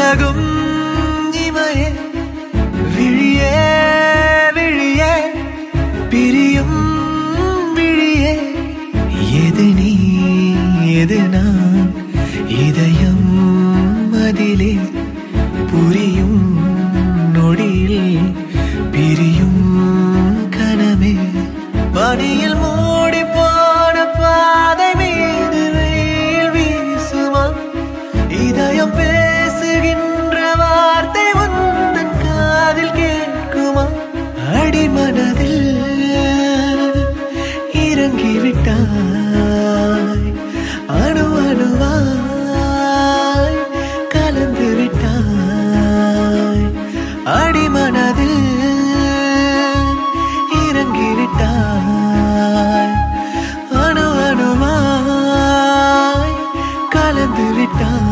விலகும் இமையே விழியே விழியே பிரியும் விழியே எது நீ எது நான் இதயம் அதிலே புரியும் நொடியில் பிரியும் கனமே பனியில் மூடி போன பாதை மீது வெயில் வீசுமா இதயம் பேசுகின்ற வார்த்தை உந்தன் காதில் கேட்குமா அடிமனதில் இறங்கிவிட்டாய் அணு அணுவாய் கலந்து விட்டாய் அடிமனதில் இறங்கிவிட்டாய் அணு அணுவாய் கலந்து விட்டாய்